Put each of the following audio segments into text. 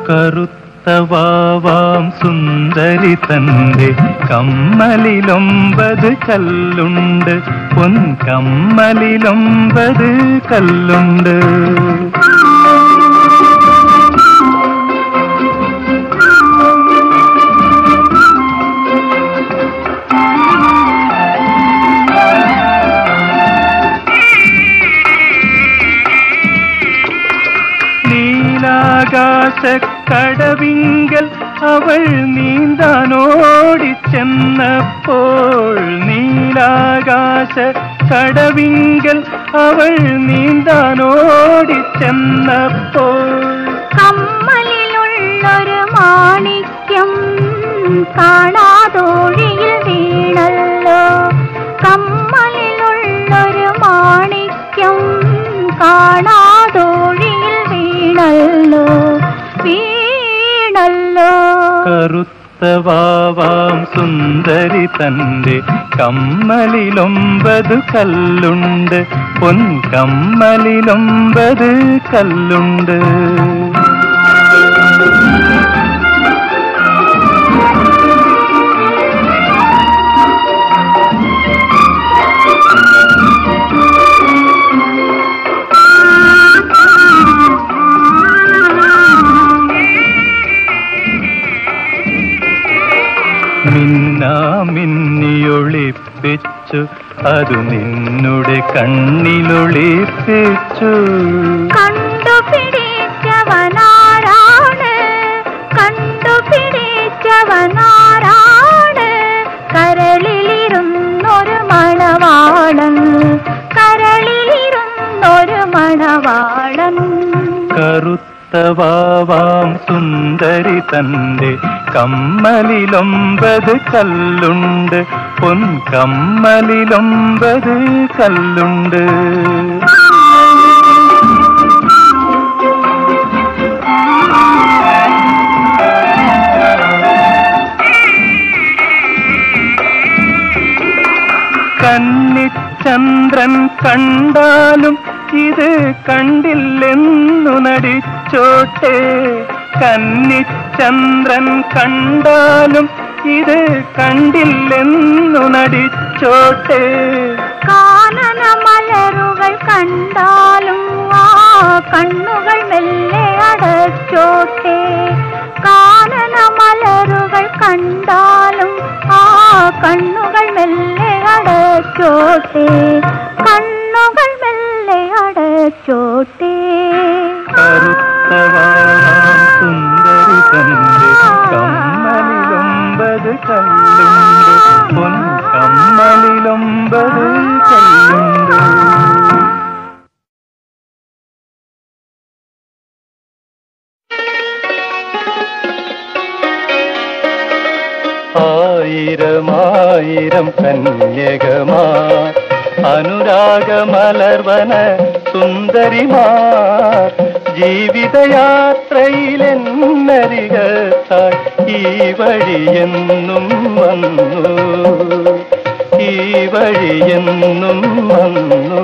കറുത്ത വാവാം സുന്ദരി തന്റെ കമ്മലിലൊമ്പത് കല്ലുണ്ട് പൊൻ കമ്മലിലൊമ്പത് കല്ലുണ്ട് നീലാകാശ കടവിങ്കൽ അവൾ നീന്താനോടി ചെന്നപ്പോൾ നീലാകാശ കടവിങ്കൽ അവൾ നീന്താനോടി ചെന്നപ്പോൾ കമ്മലിലുള്ളൊരു മാണിക്യം കാണാതൊഴിയിൽ വീണല്ലോ കമ്മലിലുള്ളൊരു മാണിക്യം കാണാതൊഴിയിൽ വീണല്ലോ വീണല്ലോ കറുത്ത വാവാം സുന്ദരി തന്റെ കമ്മലിലൊമ്പത് കല്ലുണ്ട് പൊൻ കമ്മലിലൊമ്പത് കല്ലുണ്ട് മിന്നാ മിന്നിയൊളിപ്പിച്ചു അതു നിന്നുടെ കണ്ണിലൊളിപ്പിച്ചു കണ്ടുപിടിച്ചവനാരാണ് കണ്ടുപിടിച്ചവനാരാണ് കരളിലിരുന്നൊരു മണവാളൻ കരളിലിരുന്നൊരു മണവാളൻ കറുത്ത വാവാം സുന്ദരി തന്റെ കമ്മലിലൊമ്പത് കല്ലുണ്ട് പൊൻ കമ്മലിലൊമ്പത് കല്ലുണ്ട് കന്നിച്ചന്ദ്രൻ കണ്ടാലും ഇത് കണ്ടില്ലെന്നു നടിച്ചോട്ടെ കന്നിച്ചന്ദ്രൻ കണ്ടാലും ഇത് കണ്ടില്ലെന്നു നടിച്ചോട്ടെ കാനന മലരുകൾ കണ്ടാലും ആ കണ്ണുകൾ മെല്ലെ അടച്ചോട്ടെ കാനന മലരുകൾ കണ്ടാലും ആ കണ്ണുകൾ മെല്ലെ അടച്ചോട്ടെ കണ്ണുകൾ മെല്ലെ അടച്ചോട്ടെ കറുത്ത വാവാം സുന്ദരി തന്റെ കമ്മലിലൊമ്പത് കല്ലുണ്ട് പൊൻ കമ്മലിലൊമ്പത് കല്ലുണ്ട് ആയിരമായിരം കന്യകമാ അനുരാഗമലർവന സുന്ദരിമാർ ജീവിതയാത്രയിലെന്നരികത്തായി ഈ വഴിയെന്നും വന്നു ഈ വഴിയെന്നും വന്നു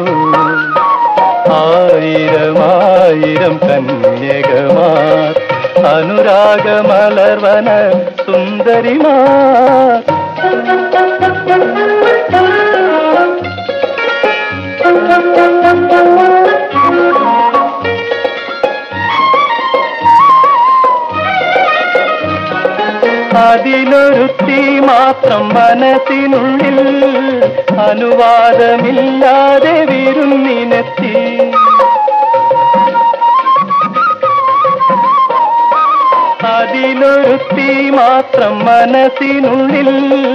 ആയിരമായിരം കന്യകമാർ അനുരാഗമലർവന സുന്ദരിമാർ അതിലൊരുത്തി മാത്രം മനസ്സിനുള്ളിൽ അനുവാദമില്ലാതെ വിരുന്നിനെത്തി അതിലൊരുത്തി മാത്രം മനസ്സിനുള്ളിൽ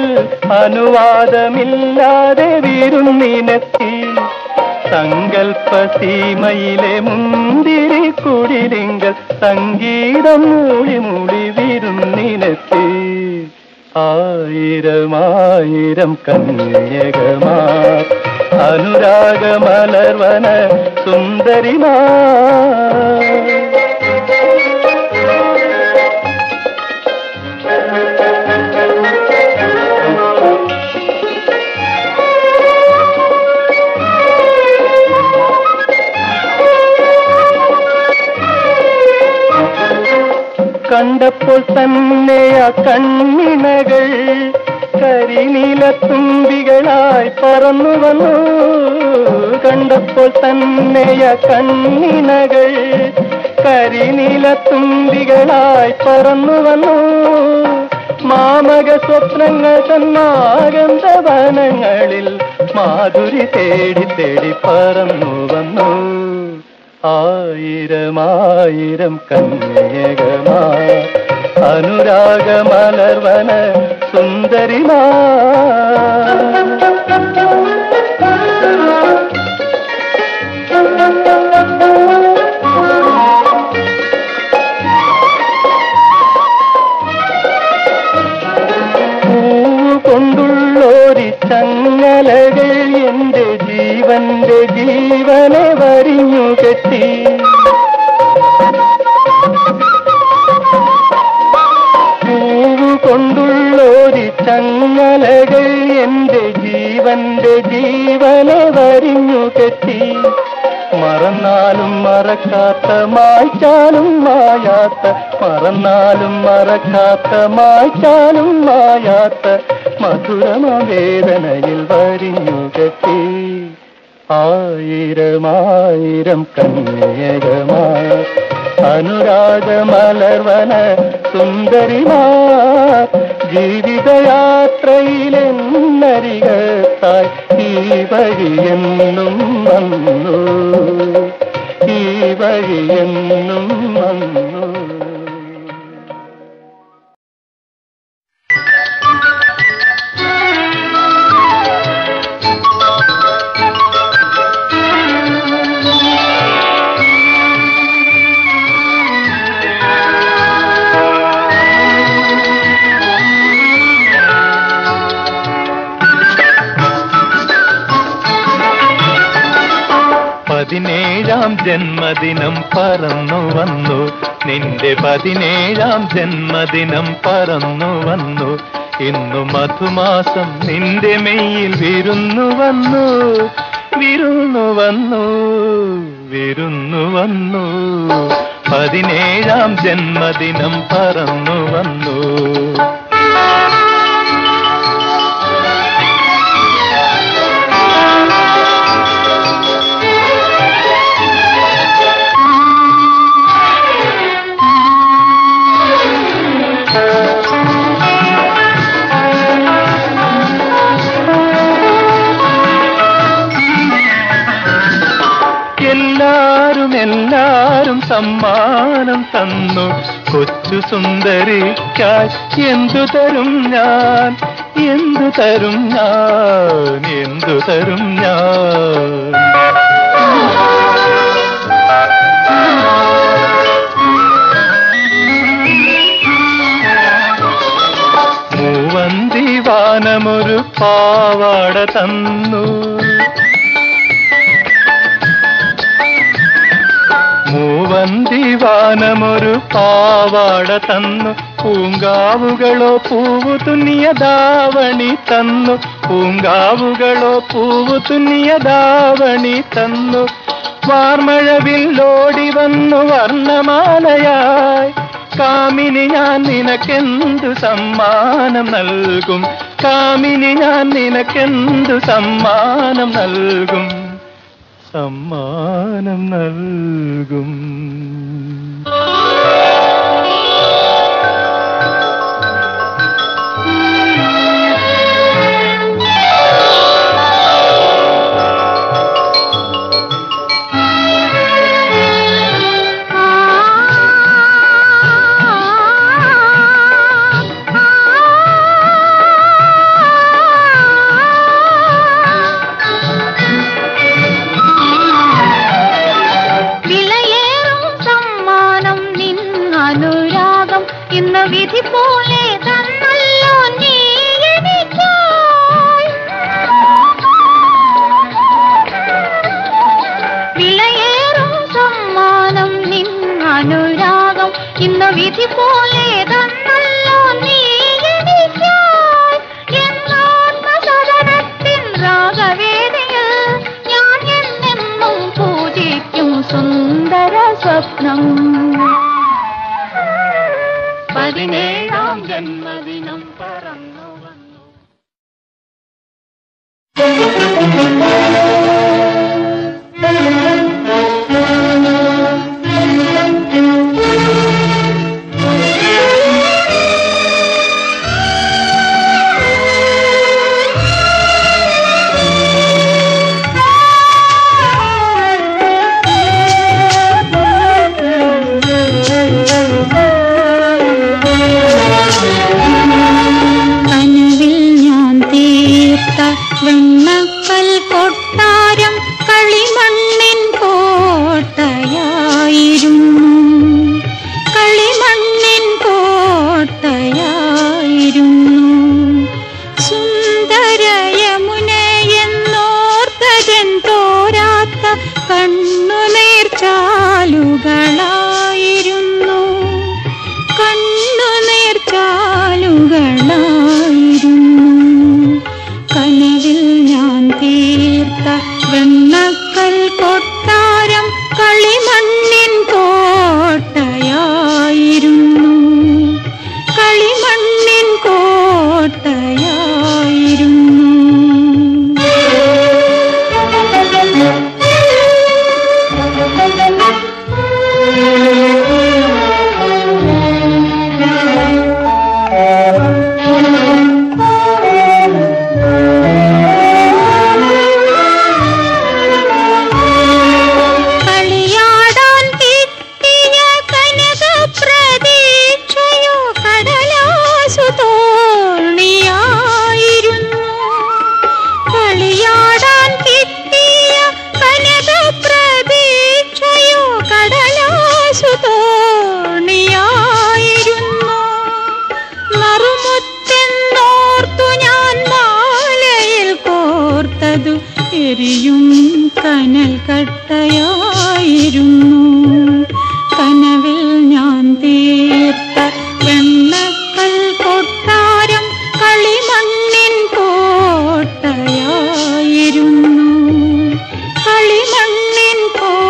അനുവാദമില്ലാതെ വിരുന്നിനെത്തി സങ്കൽപ്പ സീമയിലെ മുന്തിരി കുടിലിങ്കൽ സംഗീതം മൂളി മൂളി വിരുന്നിനെത്തി ആയിരമായിരം കന്യകമാർ അനുരാഗമലർവന സുന്ദരിമാർ കണ്ടപ്പോൾ തന്നെ ആ കണ്ണിണകൾ കരിനീലത്തുമ്പികളായി പറന്നു വന്നു കണ്ടപ്പോൾ തന്നെ ആ കണ്ണിണകൾ കരിനീലത്തുമ്പികളായി പറന്നു വന്നു മാമക സ്വപ്നങ്ങൾ തന്നാഗന്ധവനങ്ങളിൽ മാധുരി തേടി തേടി പറന്നു വന്നു ആയിരമായിരം കന്യകമാ അനുരാഗമലർവന സുന്ദരിമാ പൂവ് കൊണ്ടുള്ളോരി ചങ്ങലകൾ എന്റെ ജീവന്റെ ജീവനെ വരിഞ്ഞു കെട്ടി പൂവ് കൊണ്ടുള്ളോരി ചങ്ങലകൾ എന്റെ ജീവന്റെ ജീവനെ വരിഞ്ഞു കെട്ടി മറന്നാലും മറക്കാത്ത മായ്ച്ചാലും മായാത്ത മറന്നാലും മറക്കാത്ത മായ്ച്ചാലും മായാത്ത മധുരമവേദനയിൽ വരിഞ്ഞു കെട്ടി ആയിരമായിരം കന്യകമാ അനുരാഗമലർവന സുന്ദരിമാ ജീവിതയാത്രയിലെന്നരികത്തായി ഈ വഴിയെന്നും വന്നു ഈ വഴിയെന്നും വന്നു പതിനേഴാം ജന്മദിനം പറന്നു വന്നു നിന്റെ പതിനേഴാം ജന്മദിനം പറന്നു വന്നു ഇന്നു മധുമാസം നിന്റെ മെയ്യിൽ വിരുന്നു വന്നു വിരുന്നു വന്നു വിരുന്നു വന്നു പതിനേഴാം ജന്മദിനം പറന്നു വന്നു എല്ലാരും എല്ലാരും സമ്മാനം തന്നു കൊച്ചു സുന്ദരിക്കായി എന്തു തരും ഞാൻ എന്തു തരും ഞാൻ എന്തു തരും ഞാൻ മൂവന്തി വാനമൊരു പാവാട തന്നു മൂവന്തി വാനമൊരു പാവാട തന്നു പൂങ്കാവുകളോ പൂവു തുന്നിയ ദാവണി തന്നു പൂങ്കാവുകളോ പൂവു തുന്നിയ ദാവണി തന്നു വാർമഴവില്ലോടി വന്നു വർണ്ണമാലയായി കാമിനി ഞാൻ നിനക്കെന്തു സമ്മാനം നൽകും കാമിനി ഞാൻ നിനക്കെന്തു സമ്മാനം നൽകും സമ്മാനം നൽകും വിലയേറും സമ്മാനം നിൻ അനുരാഗം ഇന്ന് വിധി പോലെ തന്നല്ലോ നീ എനിക്കായി വിലയേറും സമ്മാനം നിൻ അനുരാഗം ഇന്ന് വിധി പോലെ തന്നല്ലോ നീ എനിക്കായി എന്നാത്മസദനത്തിൻ രാഗവേദിയിൽ ഞാൻ എന്നെന്നും പൂജിക്കും സുന്ദര സ്വപ്നം ജന്മദിനം പറന്നു വന്നു കനവിൽ ഞാൻ തീർത്ത വെണ്ണക്കൽ കൊട്ടാരം കളിമണ്ണിൻ കോട്ടയായിരുന്നു കളിമണ്ണിൻ കോട്ടയായിരുന്നു സുന്ദരയമുനയെന്നോർത്തതൻ തോരാത്ത കണ്ണുനീർ ചാലുകളായിരുന്നു കണ്ണുനീർ ചാലുകളായിരുന്നു കനവിൽ ഞാൻ തീർത്ത വെണ്ണക്കൽ കൊട്ടാരം കളിമണ്ണിൻ കോട്ടയായിരുന്നു കളിമണ്ണിൻ കളിയാടാൻ കിട്ടിയ കനക പ്രതീക്ഷയോ കടലാസു തോണിയായിരുന്നു കളിയാടാൻ കിട്ടിയ കനക പ്രതീക്ഷയോ കടലാസു തോണിയായിരുന്നു നറുമുത്തെന്നോർത്തു ഞാൻ മാലയിൽ കോർത്തതു എരിയും കനൽ കട്ടയായിരുന്നു കനവിൽ ഞാൻ തീർത്ത വെണ്ണക്കൽ കൊട്ടാരം കളിമണ്ണിൻ കോട്ടയായിരുന്നു കളിമണ്ണിൻ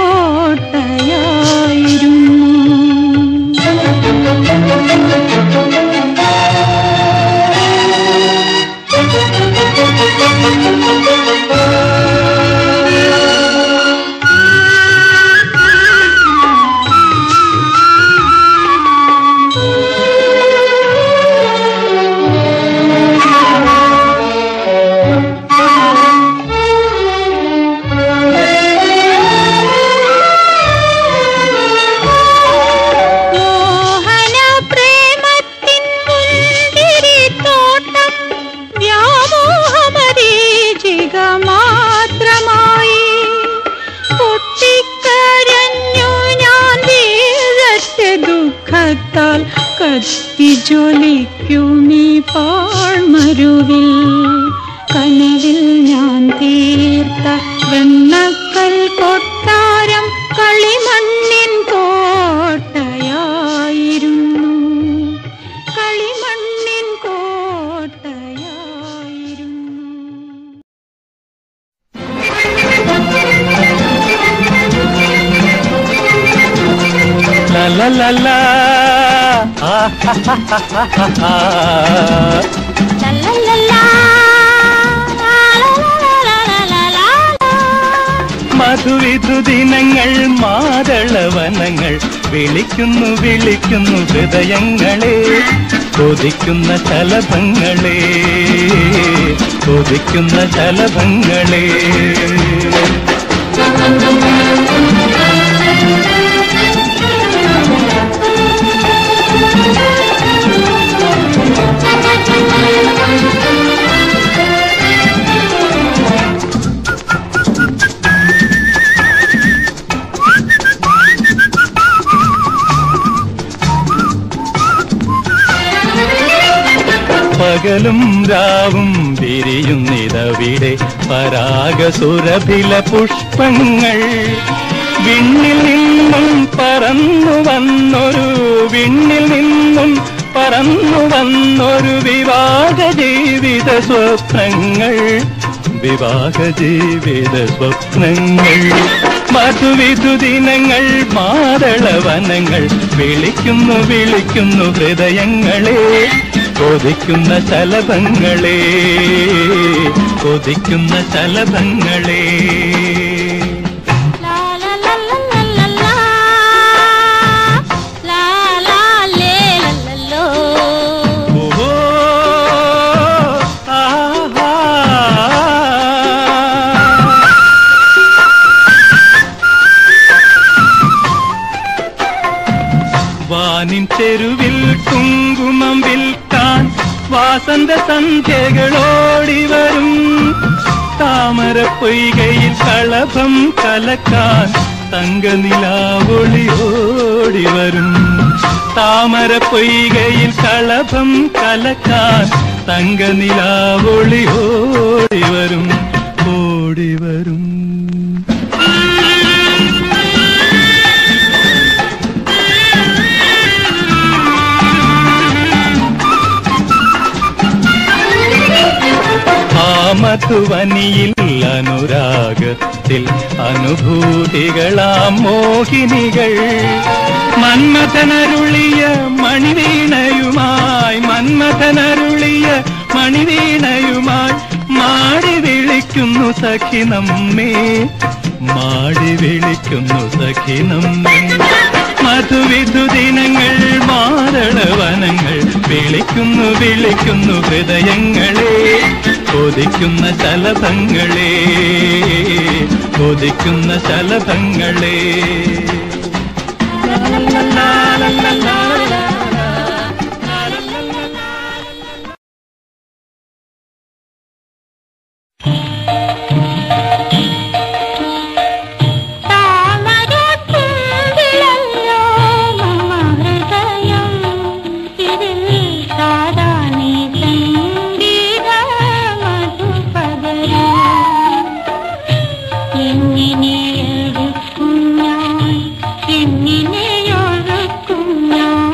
മോഹന പ്രേമത്തിൻ മുന്തിരിത്തോട്ടം വ്യാമോഹമരീചിക മാത്രമായി പൊട്ടിക്കരഞ്ഞു ഞാൻ വീഴത്തെ ദുഃഖത്താൽ കത്തി ജ്വലിക്കുമീ പാഴ്മരുവിൽ കനവിൽ ഞാൻ തീർത്ത വെണ്ണക്കൽ കൊട്ടാരം കളിമണ്ണിൻ കോട്ടയായിരുന്നു കളിമണ്ണിൻ കോട്ടയായിരുന്നു La la la la. Ah, ha, ha, ha, ha, ha, ha. ലല്ലല്ലല്ലാ, ലാലാലാലാലാലാലാ. മധുവിധു ദിനങ്ങൾ മാതളവനങ്ങൾ വിളിക്കുന്നു വിളിക്കുന്നു ഹൃദയങ്ങളെ കൊതിക്കുന്ന ശലഭങ്ങളെ കൊതിക്കുന്ന ശലഭങ്ങളെ പകലും രാവും വിരിയുന്നിതവിടെ പരാഗസുരഭില പുഷ്പങ്ങൾ വിണ്ണിൽ നിന്നും പറന്നു വന്നൊരു വിണ്ണിൽ നിന്നും പറന്നു വന്നൊരു വിവാഹ ജീവിത സ്വപ്നങ്ങൾ വിവാഹ ജീവിത സ്വപ്നങ്ങൾ മധുവിധു ദിനങ്ങൾ മാതളവനങ്ങൾ വിളിക്കുന്നു വിളിക്കുന്നു ഹൃദയങ്ങളെ കൊതിക്കുന്ന ശലഭങ്ങളെ കൊതിക്കുന്ന ശലഭങ്ങളെ ലാ ലാ ലാ ലാ ലാ ലാ ലാ ലാ ലേ ലല്ലോ ഓഹോ ആഹാ വാനിൻ തെരുവിൽ കുങ്കുമം വിൽക്കാൻ വാസന്ത സന്ധ്യകളോടി വരും താമര പൊയ്കയിൽ കളഭം കലക്കാൻ തങ്കനിലാവൊളി ഓടി വരും താമര പൊയ്കയിൽ കളഭം കലക്കാൻ തങ്കനിലാവൊളി ഓടി വരും ഓടി വരും ആ മധുവനിയിൽ അനുരാഗത്തിൽ അനുഭൂതികളാം മോഹിനികൾ മന്മഥനരുളിയ മണിവീണയുമായി മന്മഥനരുളിയ മണിവീണയുമായി മാടി വിളിക്കുന്നു സഖി നമ്മേ മാടി വിളിക്കുന്നു സഖി നമ്മേ മധുവിധു ദിനങ്ങൾ മാരളവനങ്ങൾ വിളിക്കുന്നു വിളിക്കുന്നു ഹൃദയങ്ങളെ കൊതിക്കുന്ന ശലഭങ്ങളെ കൊതിക്കുന്ന ശലഭങ്ങളെ താമരക്കുമ്പിളല്ലോ മമ ഹൃദയം ഇതിൽ സാധാരണ സംഗീത മധുപകരം എങ്ങനെ എടുക്കും ഞാൻ എങ്ങനെ ഒഴുക്കും ഞാൻ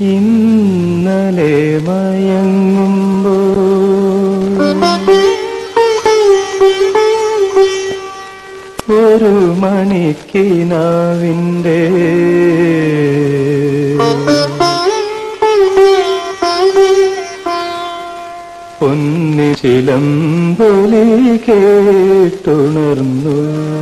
ഇന്നലെ മയങ്ങുമ്പോൾ ഒരു മണിക്കിനാവിൻ്റെ പൊന്നി ചിലമ്പൊലി കേട്ടുണർന്നു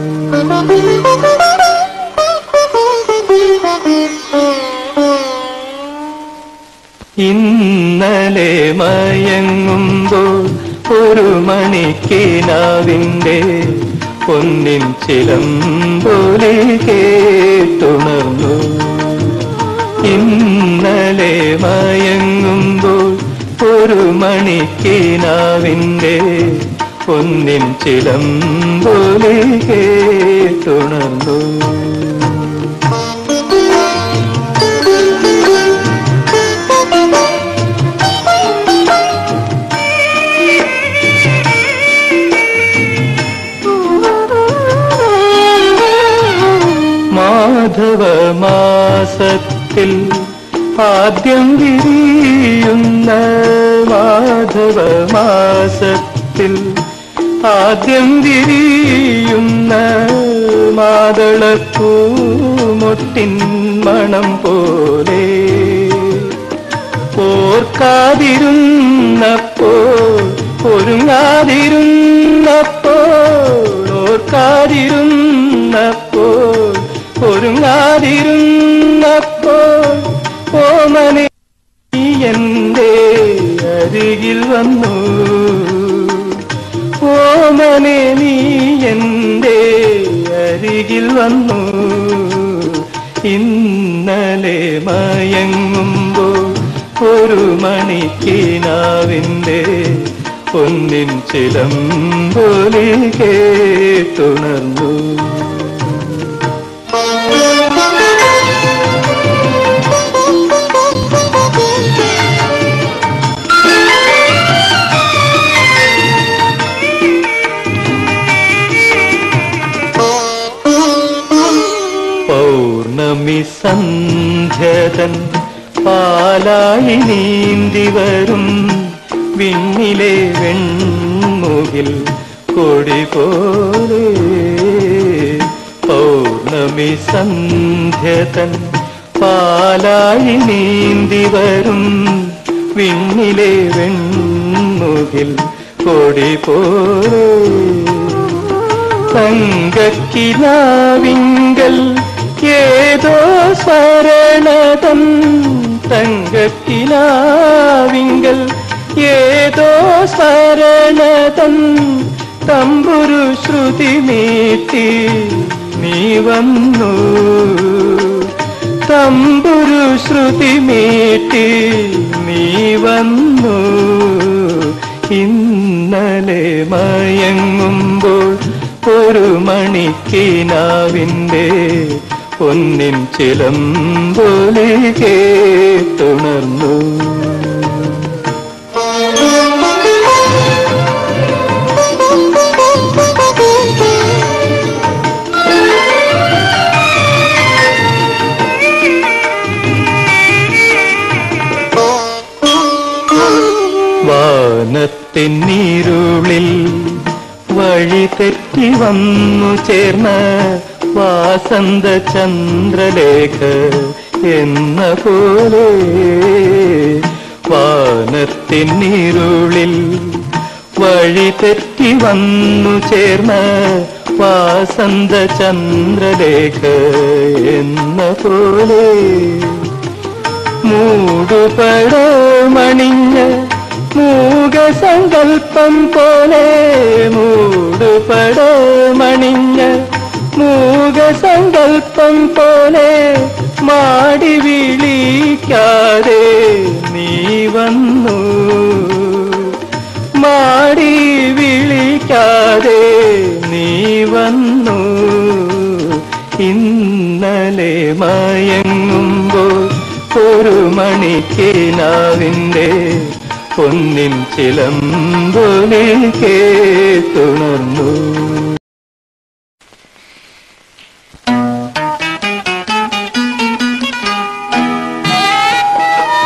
ഇന്നലെ മയങ്ങുമ്പോൾ ഒരു മണിക്കിനാവിൻ്റെ പൊന്നിൻ ചിലമ്പൊലി കേട്ടുണർന്നു ഇന്നലെ മയങ്ങുമ്പോൾ ഒരു മണിക്കിനാവിൻ്റെ പൊന്നിൻ ചിലമ്പൊലി കേട്ടുണർന്നു മാധവ മാസത്തിൽ ആദ്യം വിരിയുന്ന മാധവ മാസത്തിൽ ആദ്യം വിരിയുന്ന മാതളപ്പൂമൊട്ടിൻ മണം പോലെ ഓർക്കാതിരുന്നപ്പോൾ ഒരുങ്ങാതിരുന്നപ്പോൾ ഓർക്കാതിരുന്നപ്പോൾ ഒരുങ്ങാതിരുന്നപ്പോൾ ഓമനെ നീ എന്റെ അരികിൽ വന്നു ഓമനെ നീ എന്റെ അരികിൽ വന്നു ഇന്നലെ മയങ്ങുമ്പോൾ ഒരു മണിക്കിനാവിൻ്റെ പൊന്നിൻ ചിലമ്പൊലി കേട്ടുണർന്നു പൗർണമി സന്ധ്യതൻ പാലായി നീന്തി വരും വിണ്ണിലെ വെൺമുകിൽ കൊടി പോലെ പൗർണമി സന്ധ്യതൻ പാലായി നീന്തി വരും വിണ്ണിലെ വെൺമുകിൽ കൊടി പോലെ തങ്കക്കിനാവിങ്കൽ ഏതോ സ്മരണതം തങ്കക്കിനാവിങ്കൽ ഏതോ സ്മരണതം തമ്പുരു ശ്രുതി നീട്ടി നീ വന്നു തമ്പുരു ശ്രുതി മീട്ടി നീ വന്നു ഇന്നലെ മയങ്ങുമ്പോൾ ഒരു മണിക്കിനാവിൻ്റെ പൊന്നിൻ ചിലമ്പൊലി കേട്ടുണർന്നു വാനത്തിന്നീരുളിൽ വഴി തെറ്റി വന്നു ചേർന്ന വാസന്ത ചന്ദ്രലേഖ എന്ന പോലെ വാനത്തിന്നീരുളിൽ വഴി തെറ്റി വന്നു ചേർന്ന വാസന്ത ചന്ദ്രലേഖ എന്ന പോലെ മൂടുപടമണിഞ്ഞ മൂകസങ്കൽപ്പം പോലെ മൂടുപടമണിഞ്ഞ മൂകസങ്കൽപ്പം പോലെ മാടി വിളിക്കാതെ നീ വന്നു മാടി വിളിക്കാതെ നീ വന്നു ഇന്നലെ മയങ്ങുമ്പോൾ ഒരു മണിക്കിനാവിൻ്റെ പൊന്നിൻ ചിലമ്പൊലി കേട്ടുണർന്നു ആ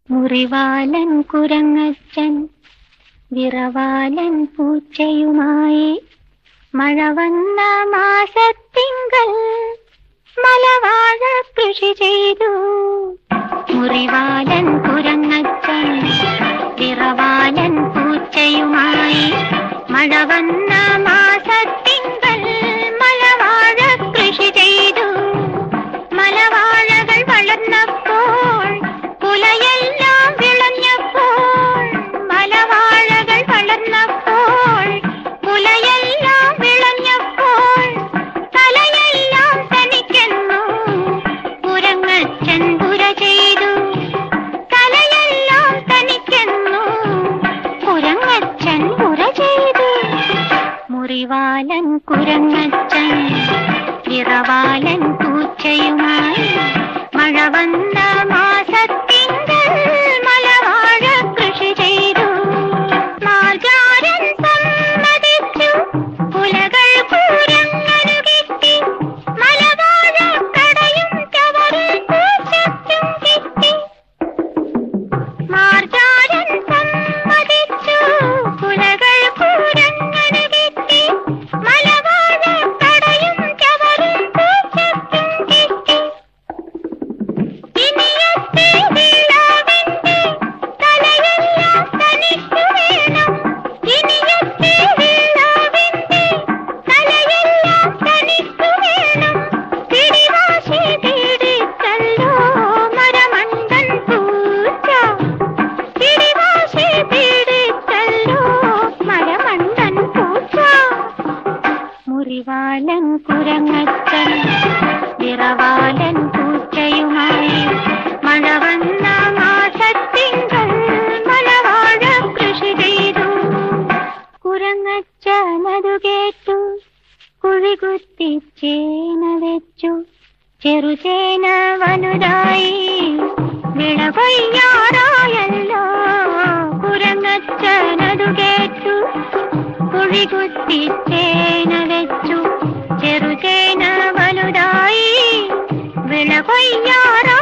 മുറിവാലൻ കുരങ്ങച്ചൻ വിറവാലൻ പൂച്ചയുമായി മഴ വന്ന മാസത്തിങ്കൾ മലവാഴ കൃഷി ചെയ്തു മുറിവാലൻ കുരങ്ങച്ചൻ വിറവാലൻ പൂച്ചയുമായി മഴ വന്ന മാസത്തിങ്കൾ മലവാഴ കൃഷി ചെയ്തു മലവാഴകൾ വളർന്നപ്പോൾ കുലയെല്ലാം വിളഞ്ഞപ്പോൾ മലവാഴകൾ വളർന്നപ്പോൾ കുലയെല്ലാം വിളഞ്ഞപ്പോൾ തലയെല്ലാം തനിക്കെന്നു കുരങ്ങച്ചൻ പുര ചെയ്തു തലയെല്ലാം തനിക്കെന്നു കുരങ്ങച്ചൻ പുര ചെയ്തു മുറിവാലൻ കുരങ്ങച്ചൻ ഇറവാലൻ പൂച്ചയുമായി മഴ വന്ന മാസത്തിങ്കൾ മലവാഴ കൃഷി ചെയ്തു മാർജാരൻ സമ്മതിച്ചു പുലകൾ കൂരങ്ങനു കിട്ടി മലവാഴ കടയും ചവറിൽ പൂച്ചയ്ക്കും കിട്ടി മാർജാരൻ സമ്മതിച്ചു പുലകൾ കൂരങ്ങനു കിട്ടി മലവാഴ കടയും ചവറിൽ പൂച്ചയ്ക്കും കിട്ടി ഇനിയത്തെ വിളവിന്റെ തലയെല്ലാം തനിക്കു വേണം ഇനിയത്തെ വിളവിന്റെ തലയെല്ലാം തനിക്കു വേണം പിടിവാശി പിടിച്ചല്ലോ മരമണ്ടൻ പൂച്ച പിടിവാശി പിടിച്ചല്ലോ മരമണ്ടൻ പൂച്ച മുറിവാലൻ കുരങ്ങച്ചൻ വിറവാലൻ പൂച്ചയുമായി മഴ വന്ന മാസത്തിങ്കൾ മലവാഴ കൃഷി ചെയ്തു കുരങ്ങച്ചനതു കേട്ടു കുഴികുത്തി ചേന വെച്ചു ചെറുചേന വലുതായി വിള കൊയ്യാറായല്ലോ കുരങ്ങച്ചനതു കേട്ടു കുഴികുത്തി ചേന വെച്ചു ചെറുചേന വലുതായി വിള കൊയ്യാറാ